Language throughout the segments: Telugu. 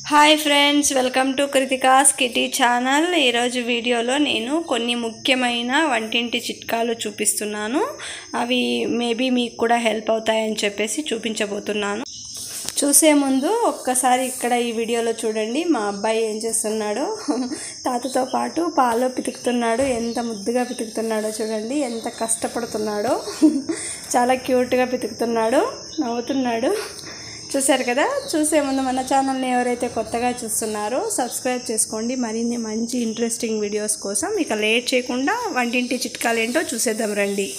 hi friends welcome to Kritika's kitty channel ఈరోజు వీడియోలో నేను కొన్ని ముఖ్యమైన వంటింటి చిట్కాలు చూపిస్తున్నాను అవి మేబీ మీకు కూడా హెల్ప్ అవుతాయని చెప్పేసి చూపించబోతున్నాను చూసే ముందు ఒక్కసారి ఇక్కడ ఈ వీడియోలో చూడండి మా అబ్బాయి ఏం చేస్తున్నాడో తాతతో పాటు పాలు పితుకుతున్నాడు ఎంత ముద్దుగా పితుకుతున్నాడో చూడండి ఎంత కష్టపడుతున్నాడో చాలా క్యూట్గా పితుకుతున్నాడు నవ్వుతున్నాడు చూశారు కదా చూసే ముందు మన ఛానల్ని ఎవరైతే కొత్తగా చూస్తున్నారో సబ్స్క్రైబ్ చేసుకోండి మరిన్ని మంచి ఇంట్రెస్టింగ్ వీడియోస్ కోసం ఇక లేట్ చేయకుండా వంటింటి చిట్కాలు ఏంటో చూసేద్దాం రండి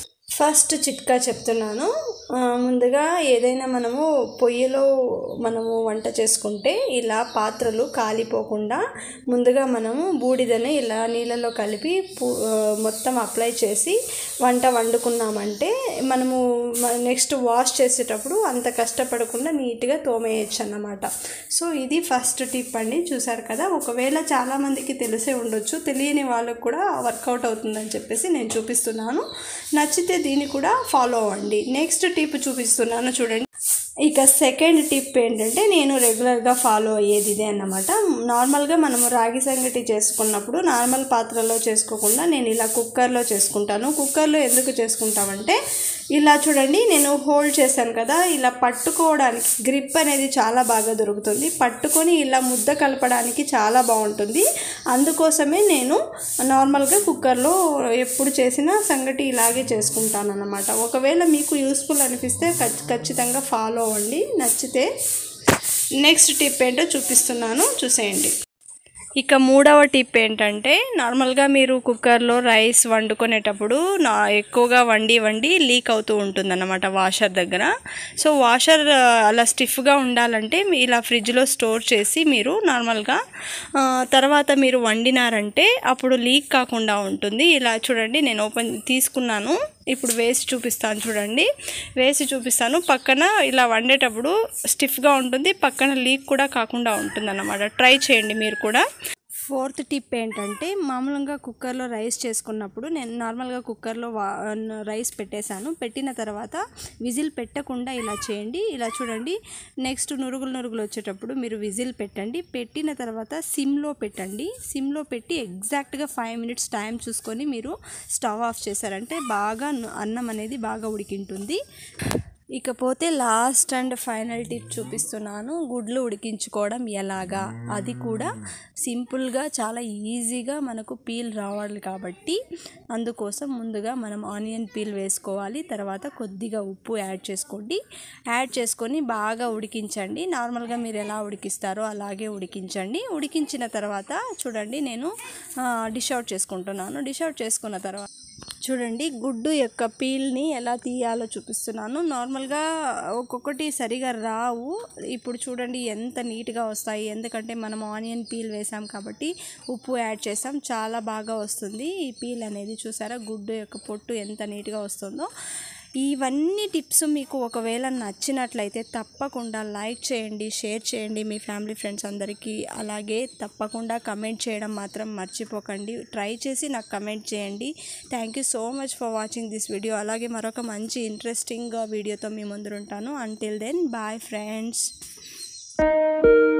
ఫస్ట్ చిట్కా చెప్తున్నాను ఆ, ముందుగా ఏదైనా మనము పొయ్యిలో మనము వంట చేసుకుంటే ఇలా పాత్రలు కాలిపోకుండా ముందుగా మనము బూడిదని ఇలా నీళ్ళలో కలిపి పు- ఆ, మొత్తం అప్లై చేసి వంట వండుకున్నామంటే మనము నెక్స్ట్ వాష్ చేసేటప్పుడు అంత కష్టపడకుండా నీట్గా తోమేయచ్చు అన్నమాట సో ఇది ఫస్ట్ టిప్ అండి చూసారు కదా ఒకవేళ చాలామందికి తెలిసే ఉండొచ్చు తెలియని వాళ్ళకు కూడా వర్కౌట్ అవుతుందని చెప్పేసి నేను చూపిస్తున్నాను నచ్చితే దీన్ని కూడా ఫాలో అవ్వండి నెక్స్ట్ టిప్ చూపిస్తున్నాను చూడండి ఇక సెకండ్ టిప్ ఏంటంటే నేను రెగ్యులర్గా ఫాలో అయ్యేది ఇదే అన్నమాట నార్మల్గా మనము రాగి సంగటి చేసుకున్నప్పుడు నార్మల్ పాత్రలో చేసుకోకుండా నేను ఇలా కుక్కర్లో చేసుకుంటాను కుక్కర్లో ఎందుకు చేసుకుంటామంటే ఇలా చూడండి నేను హోల్డ్ చేశాను కదా ఇలా పట్టుకోవడానికి గ్రిప్ అనేది చాలా బాగా దొరుకుతుంది పట్టుకొని ఇలా ముద్ద కలపడానికి చాలా బాగుంటుంది అందుకోసమే నేను నార్మల్గా కుక్కర్లో ఎప్పుడు చేసినా సంగటి ఇలాగే చేసుకుంటాను అన్నమాట ఒకవేళ మీకు యూస్ఫుల్ అనిపిస్తే ఖచ్- ఖచ్చితంగా ఫాలో అవ్వండి నచ్చితే నెక్స్ట్ టిప్ ఏంటో చూపిస్తున్నాను చూసేయండి ఇక మూడవ టిప్ ఏంటంటే నార్మల్గా మీరు కుక్కర్లో రైస్ వండుకునేటప్పుడు నా ఎక్కువగా వండి వండి లీక్ అవుతూ ఉంటుందన్నమాట వాషర్ దగ్గర సో వాషర్ ఆ, అలా స్టిఫ్గా ఉండాలంటే మీ ఇలా ఫ్రిడ్జ్లో స్టోర్ చేసి మీరు నార్మల్గా ఆ, తర్వాత మీరు వండినారంటే అప్పుడు లీక్ కాకుండా ఉంటుంది ఇలా చూడండి నేను ఓపెన్ తీసుకున్నాను ఇప్పుడు వేసి చూపిస్తాను చూడండి వేసి చూపిస్తాను పక్కన ఇలా వండేటప్పుడు స్టిఫ్గా ఉంటుంది పక్కన లీక్ కూడా కాకుండా ఉంటుంది ట్రై చేయండి మీరు కూడా ఫోర్త్ టిప్ ఏంటంటే మామూలుగా కుక్కర్లో రైస్ చేసుకున్నప్పుడు నేను నార్మల్గా కుక్కర్లో వా రైస్ పెట్టేశాను పెట్టిన తర్వాత విజిల్ పెట్టకుండా ఇలా చేయండి ఇలా చూడండి నెక్స్ట్ నురుగులు నురుగులు వచ్చేటప్పుడు మీరు విజిల్ పెట్టండి పెట్టిన తర్వాత సిమ్లో పెట్టండి సిమ్లో పెట్టి ఎగ్జాక్ట్గా ఫైవ్ మినిట్స్ టైం చూసుకొని మీరు స్టవ్ ఆఫ్ చేశారంటే బాగా ను- అన్నం అనేది బాగా ఉడికింటుంది ఇకపోతే లాస్ట్ అండ్ ఫైనల్ టిప్ చూపిస్తున్నాను గుడ్లు ఉడికించుకోవడం ఎలాగా అది కూడా సింపుల్గా చాలా ఈజీగా మనకు పీల్ రావాలి కాబట్టి అందుకోసం ముందుగా మనం ఆనియన్ పీల్ వేసుకోవాలి తర్వాత కొద్దిగా ఉప్పు యాడ్ చేసుకోండి యాడ్ చేసుకొని బాగా ఉడికించండి నార్మల్గా మీరు ఎలా ఉడికిస్తారో అలాగే ఉడికించండి ఉడికించిన తర్వాత చూడండి నేను డిష్ అవుట్ చేసుకుంటున్నాను డిష్ అవుట్ చేసుకున్న తర్వాత చూడండి గుడ్డు యొక్క పీల్ని ఎలా తీయాలో చూపిస్తున్నాను నార్మల్గా ఒక్కొక్కటి సరిగా రావు ఇప్పుడు చూడండి ఎంత నీట్గా వస్తాయి ఎందుకంటే మనం ఆనియన్ పీల్ వేసాం కాబట్టి ఉప్పు యాడ్ చేసాం చాలా బాగా వస్తుంది ఈ పీల్ అనేది చూసారా గుడ్డు యొక్క పొట్టు ఎంత నీట్గా వస్తుందో ఇవన్నీ టిప్స్ మీకు ఒకవేళ నచ్చినట్లయితే తప్పకుండా లైక్ చేయండి షేర్ చేయండి మీ ఫ్యామిలీ ఫ్రెండ్స్ అందరికీ అలాగే తప్పకుండా కమెంట్ చేయడం మాత్రం మర్చిపోకండి ట్రై చేసి నాకు కమెంట్ చేయండి thank you so much for watching this video అలాగే మరొక మంచి ఇంట్రెస్టింగ్ వీడియోతో మీ ముందు ఉంటాను అంటిల్ దెన్ బాయ్ ఫ్రెండ్స్